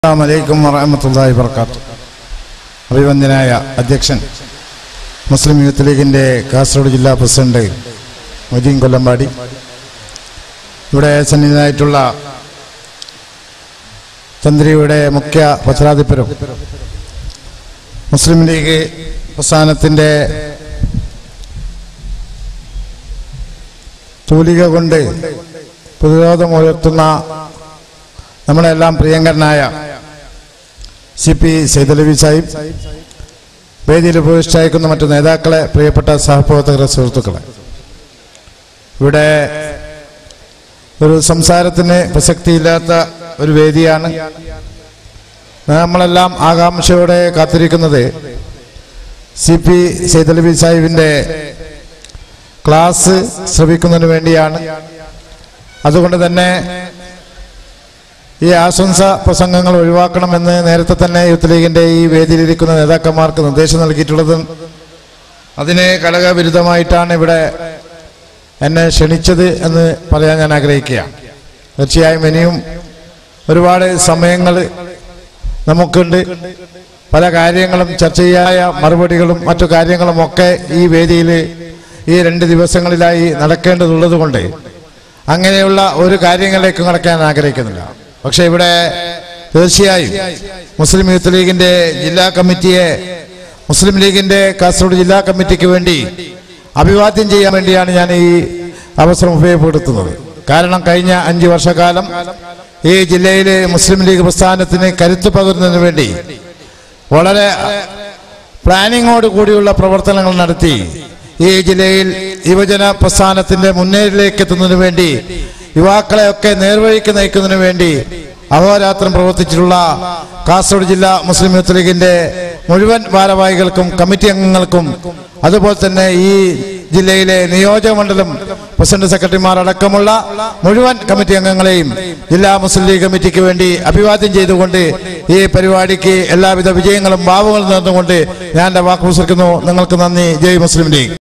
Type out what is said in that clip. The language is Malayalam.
അസ്സാം വലൈക്കും വറഹമത്തല്ലാഹി വർക്കാത്തു അഭിവന്ദ്യനായ അധ്യക്ഷൻ മുസ്ലിം യൂത്ത് ലീഗിൻ്റെ കാസർഗോഡ് ജില്ലാ പ്രസിഡന്റ് മൊയ്തീൻ കൊല്ലമ്പാടി ഇവിടെ സന്നിഹിതനായിട്ടുള്ള തന്ത്രിയുടെ മുഖ്യ പത്രാധിപരും മുസ്ലിം ലീഗ് പ്രസ്ഥാനത്തിൻ്റെ തൂലിക കൊണ്ട് പ്രതിരോധമുയർത്തുന്ന നമ്മളെല്ലാം പ്രിയങ്കരനായ സി പി സൈദലവി സാഹിബ് വേദിയിൽ ഉപയോഗിച്ചയക്കുന്ന മറ്റു നേതാക്കളെ പ്രിയപ്പെട്ട സഹപ്രവർത്തകരെ സുഹൃത്തുക്കളെ ഇവിടെ ഒരു സംസാരത്തിന് പ്രസക്തിയില്ലാത്ത ഒരു വേദിയാണ് നമ്മളെല്ലാം ആകാംക്ഷയോടെ കാത്തിരിക്കുന്നത് സി പി സൈദലവി സാഹിബിൻ്റെ ക്ലാസ് ശ്രവിക്കുന്നതിന് വേണ്ടിയാണ് അതുകൊണ്ട് തന്നെ ഈ ആശംസ പ്രസംഗങ്ങൾ ഒഴിവാക്കണമെന്ന് നേരത്തെ തന്നെ യൂത്ത് ലീഗിന്റെ ഈ വേദിയിലിരിക്കുന്ന നേതാക്കന്മാർക്ക് നിർദ്ദേശം നൽകിയിട്ടുള്ളത് അതിന് ഘടകവിരുദ്ധമായിട്ടാണ് ഇവിടെ എന്നെ ക്ഷണിച്ചത് എന്ന് പറയാൻ ഞാൻ ആഗ്രഹിക്കുകയാണ് തീർച്ചയായും ഇനിയും ഒരുപാട് സമയങ്ങൾ നമുക്കുണ്ട് പല കാര്യങ്ങളും ചർച്ച ചെയ്യായ മറുപടികളും മറ്റു കാര്യങ്ങളും ഒക്കെ ഈ വേദിയിൽ ഈ രണ്ട് ദിവസങ്ങളിലായി നടക്കേണ്ടതുള്ളത് കൊണ്ട് അങ്ങനെയുള്ള ഒരു കാര്യങ്ങളിലേക്കും കടക്കാൻ ആഗ്രഹിക്കുന്നില്ല പക്ഷെ ഇവിടെ തീർച്ചയായും മുസ്ലിം യൂത്ത് ലീഗിന്റെ ജില്ലാ കമ്മിറ്റിയെ മുസ്ലിം ലീഗിന്റെ കാസർഗോഡ് ജില്ലാ കമ്മിറ്റിക്ക് വേണ്ടി അഭിവാദ്യം ചെയ്യാൻ വേണ്ടിയാണ് ഞാൻ ഈ അവസരം ഉപയോഗപ്പെടുത്തുന്നത് കാരണം കഴിഞ്ഞ അഞ്ചു വർഷക്കാലം ഈ ജില്ലയിലെ മുസ്ലിം ലീഗ് പ്രസ്ഥാനത്തിന് കരുത്ത് പകരുന്നതിന് വേണ്ടി വളരെ പ്ലാനിങ്ങോട് കൂടിയുള്ള പ്രവർത്തനങ്ങൾ നടത്തി ഈ ജില്ലയിൽ യുവജന പ്രസ്ഥാനത്തിന്റെ മുന്നേറിലേക്ക് എത്തുന്നതിന് വേണ്ടി യുവാക്കളെയൊക്കെ നേർവഴിക്ക് നയിക്കുന്നതിന് വേണ്ടി അഹോരാത്രം പ്രവർത്തിച്ചിട്ടുള്ള കാസർഗോഡ് ജില്ലാ മുസ്ലിം യൂത്ത് ലീഗിന്റെ മുഴുവൻ ഭാരവാഹികൾക്കും കമ്മിറ്റി അംഗങ്ങൾക്കും അതുപോലെ തന്നെ ഈ ജില്ലയിലെ നിയോജക മണ്ഡലം പ്രസിഡന്റ് സെക്രട്ടറിമാർ അടക്കമുള്ള മുഴുവൻ കമ്മിറ്റി അംഗങ്ങളെയും ജില്ലാ മുസ്ലിം ലീഗ് കമ്മിറ്റിക്ക് വേണ്ടി അഭിവാദ്യം ചെയ്തുകൊണ്ട് ഈ പരിപാടിക്ക് എല്ലാവിധ വിജയങ്ങളും ഭാവങ്ങളും നേർന്നുകൊണ്ട് ഞാൻ എന്റെ വാക്ക് പുസ്തരിക്കുന്നു നിങ്ങൾക്ക് നന്ദി ജയ് മുസ്ലിം ലീഗ്